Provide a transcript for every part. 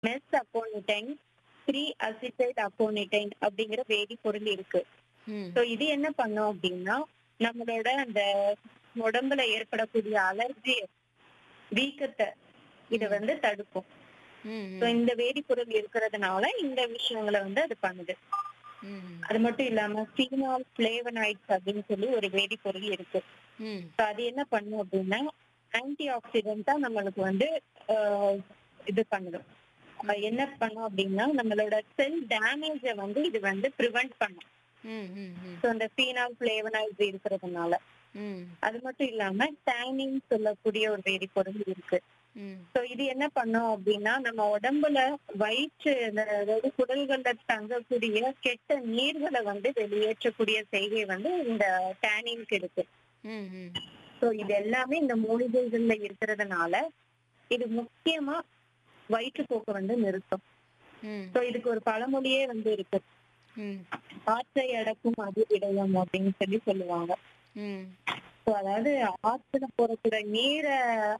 Mess அக்கோனிட்டைன் three அசிட்டைட் அக்கோனிட்டைன் அப்படிங்கிற வேதிப்பொருள் இருக்கு ம் ஸோ இது என்ன பண்ணும் அப்படின்னா நம்மளோட அந்த உடம்புல ஏற்படக்கூடிய அலர்ஜி வீக்கத்தை இத வந்து தடுக்கும் ம் ஸோ இந்த வேதிப்பொருள் இருக்கிறதுனால இந்த விஷயங்களை வந்து அது பண்ணுது ம் அது மட்டும் இல்லாம ஃபீனால் பிளேவனாய்ட்ஸ் அப்படின்னு சொல்லி ஒரு வேதிப்பொருள் இருக்கு ம் ஸோ அது என்ன பண்ணும் அப்படின்னா ஆன்டி ஆக்சிடென்ட்டா நம்மளுக்கு வந்து ஆஹ், இது பண்ணும் அஹ் என்ன பண்ணும் அப்படின்னா நம்மளோட செல் டேமேஜை வந்து இது வந்து ப்ரிவென்ட் பண்ணும் ம் ம் ம் ஸோ அந்த ஃபீனால் பிளேவனாய்ட்ஸ் இருக்கிறதுனால ம் அது மட்டும் இல்லாம டேனின் சொல்லக்கூடிய ஒரு வேதிப்பொருள் இருக்கு ம் சோ இது என்ன பண்ணும் அப்படின்னா நம்ம உடம்புல வயிற்று இந்த அதாவது குடல்கள்ல தங்கக்கூடிய கெட்ட நீர்களை வந்து வெளியேற்றக்கூடிய செய்கை வந்து இந்த டேனின்க்கு இருக்கு ம் ம் சோ இது எல்லாமே இந்த மூலிகைகள்ல இருக்கிறதுனால இது முக்கியமா வயிற்றுப்போக்கை வந்து நிறுத்தும் ம் சோ இதுக்கு ஒரு பழமொழியே வந்து இருக்கு ம் ஆற்றை அடக்கும் அது விடயம் அப்படின்னு சொல்லி சொல்லுவாங்க ம் சோ அதாவது ஆற்றுல போறக்கூடிய நீரை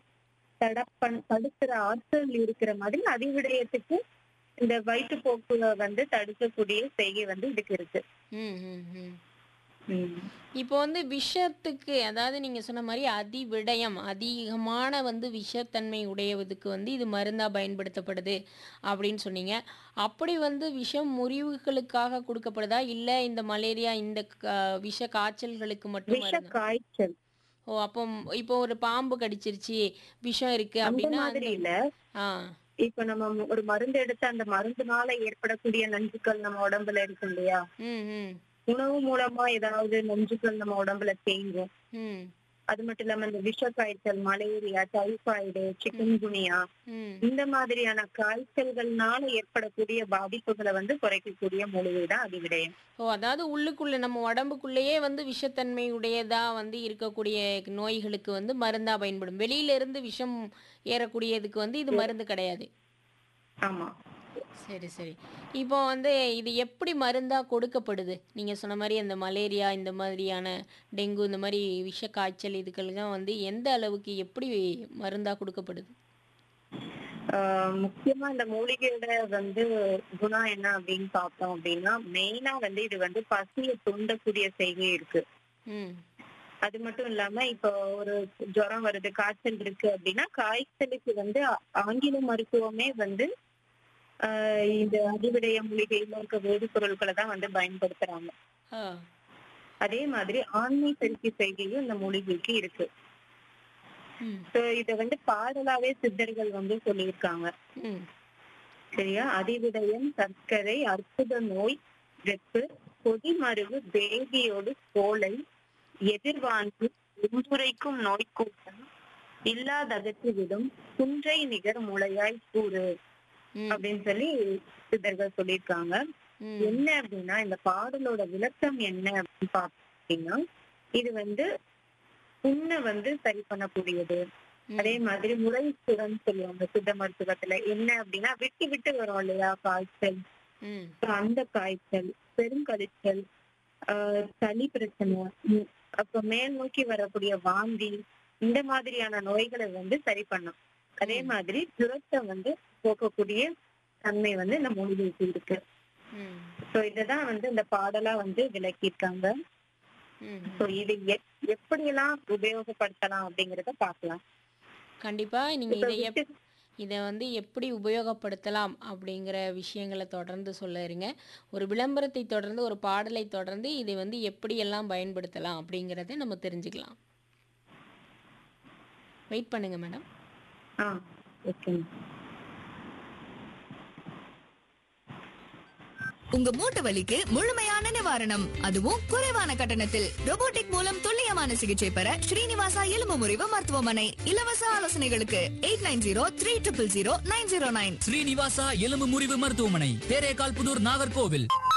தடப்பன் தடுக்கிற ஆற்றல் இருக்கிற மாதிரி அதிவிடயத்துக்கு இந்த வயிற்றுப்போக்கு வந்து தடுக்கக்கூடிய செய்கை வந்து இதுக்கு இருக்கு ம் ம் ம் ம். இப்போ வந்து விஷத்துக்கு அதாவது நீங்க சொன்ன மாதிரி அதிவிடயம் அதிகமான வந்து விஷத்தன்மை உடையதுக்கு வந்து இது மருந்தா பயன்படுத்தப்படுது அப்படின்னு சொன்னீங்க அப்படி வந்து விஷம் முறிவுகளுக்காக கொடுக்கப்படுதா இல்ல இந்த மலேரியா இந்த க- விஷ காய்ச்சல்களுக்கு மட்டும் விஷ மருந்து காய்ச்சல் ஓ அப்போ இப்போ ஒரு பாம்பு கடிச்சிருச்சு விஷம் இருக்கு அந்த அப்படின்னா மாதிரி அந்த- இல்ல ஆ இப்ப நம்ம ஒரு மருந்து எடுத்து அந்த மருந்துனால ஏற்படக்கூடிய நஞ்சுக்கள் நம்ம உடம்புல இருக்கு இல்லையா ம் ம் உணவு மூலமா ஏதாவது நஞ்சுக்கள் நம்ம உடம்புல தேங்கும் ம் அது மட்டும் இல்லாம இந்த விஷ காய்ச்சல் மலேரியா டைபாய்டு சிக்கன்குனியா ம் இந்த மாதிரியான காய்ச்சல்கள்னால ஏற்படக்கூடிய பாதிப்புகளை வந்து குறைக்கக்கூடிய மூலிகை தான் அதிவிடயம் ஓ அதாவது உள்ளுக்குள்ள நம்ம உடம்புக்குள்ளேயே வந்து விஷத்தன்மை உடையதா வந்து இருக்கக்கூடிய நோய்களுக்கு வந்து மருந்தா பயன்படும் வெளியில இருந்து விஷம் ஏறக்கூடியதுக்கு வந்து இது மருந்து கிடையாது ஆமா சரி சரி இப்போ வந்து இது எப்படி மருந்தா கொடுக்கப்படுது நீங்க சொன்ன மாதிரி அந்த மலேரியா இந்த மாதிரியான டெங்கு இந்த மாதிரி விஷ காய்ச்சல் இதுக்கெல்லாம் வந்து எந்த அளவுக்கு எப்படி மருந்தா கொடுக்கப்படுது ஆஹ் முக்கியமா இந்த மூலிகையோட வந்து குணம் என்ன அப்படின்னு பார்த்தோம் அப்படின்னா மெயினா வந்து இது வந்து பசியை தூண்டக்கூடிய செய்கை இருக்கு ம் அது மட்டும் இல்லாம இப்போ ஒரு ஜுரம் வருது காய்ச்சல் இருக்கு அப்படின்னா காய்ச்சலுக்கு வந்து ஆ- ஆங்கில மருத்துவமே வந்து ஆஹ் இந்த அதிவிடய மூலிகையில இருக்க வேதிப்பொருட்களை தான் வந்து பயன்படுத்துறாங்க ஆ அதே மாதிரி ஆண்மை பெருக்கி செய்கையும் இந்த மூலிகைக்கு இருக்கு ம் So இத வந்து பாடலாவே சித்தர்கள் வந்து சொல்லியிருக்காங்க ம் சரியா அதிவிடயம் சர்க்கரை அற்புத நோய் வெப்பு கொதிமருவு வேகியோடு கோலை எதிர்வாங்கி உந்துரைக்கும் நோய் கூட்டம் இல்லாதகற்றி விடும் குன்றை நிகர் முளையாய் கூறு ம் அப்படின்னு சொல்லி சித்தர்கள் சொல்லியிருக்காங்க ம் என்ன அப்படின்னா இந்த பாடலோட விளக்கம் என்ன அப்படின்னு பார்த்தீங்கன்னா இது வந்து புண்ணை வந்து சரி பண்ணக்கூடியது அதே மாதிரி முறை சுரன்னு சொல்லுவாங்க சித்த மருத்துவத்துல என்ன அப்படின்னா விட்டு விட்டு வரும் இல்லையா காய்ச்சல் ம் So அந்த காய்ச்சல் பெருங்கழிச்சல் ஆஹ் சளி பிரச்சனை உம், அப்ப மேல் நோக்கி வரக்கூடிய வாந்தி இந்த மாதிரியான நோய்களை வந்து சரி பண்ணும் அதே ம். மாதிரி ஜுரத்தை வந்து போக்கக்கூடிய தன்மை வந்து இந்த மூலிகைக்கு இருக்கு ம் சோ இததான் வந்து இந்த பாடலா வந்து விளக்கியிருக்காங்க ம் சோ இது எப்- எப்படியெல்லாம் உபயோகப்படுத்தலாம் அப்படிங்கறத பார்க்கலாம் கண்டிப்பா நீங்க இப்ப இதை எப் விட்டு- இதை வந்து எப்படி உபயோகப்படுத்தலாம் அப்படிங்கிற விஷயங்களை தொடர்ந்து சொல்ல இருங்க ஒரு விளம்பரத்தை தொடர்ந்து ஒரு பாடலை தொடர்ந்து இதை வந்து எப்படியெல்லாம் பயன்படுத்தலாம் அப்படிங்கிறத நம்ம தெரிஞ்சுக்கலாம் வெயிட் பண்ணுங்க மேடம் ஆ ஓகே உங்க மூட்டு வலிக்கு முழுமையான நிவாரணம் அதுவும் குறைவான கட்டணத்தில் robotic மூலம் துல்லியமான சிகிச்சை பெற ஸ்ரீனிவாசா எலும்பு முறிவு மருத்துவமனை இலவச ஆலோசனைகளுக்கு eight nine zero three triple zero nine zero nine Srinivasa எலும்பு முறிவு மருத்துவமனை தேரேகால் புதூர் நாகர்கோவில்